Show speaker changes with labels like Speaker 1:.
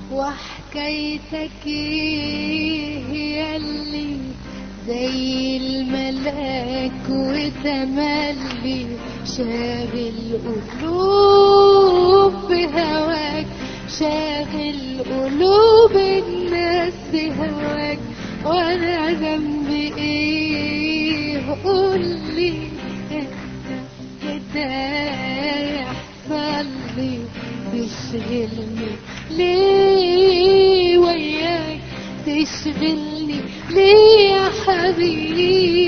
Speaker 1: وحكايتك ايه هي اللي زي الملاك وتملي شاغل قلوب بهواك شاغل قلوب الناس بهواك وانا ذنبي ايه قولي كده يحصل لي تشغلني ليه وياك تشغلني ليه يا حبيبي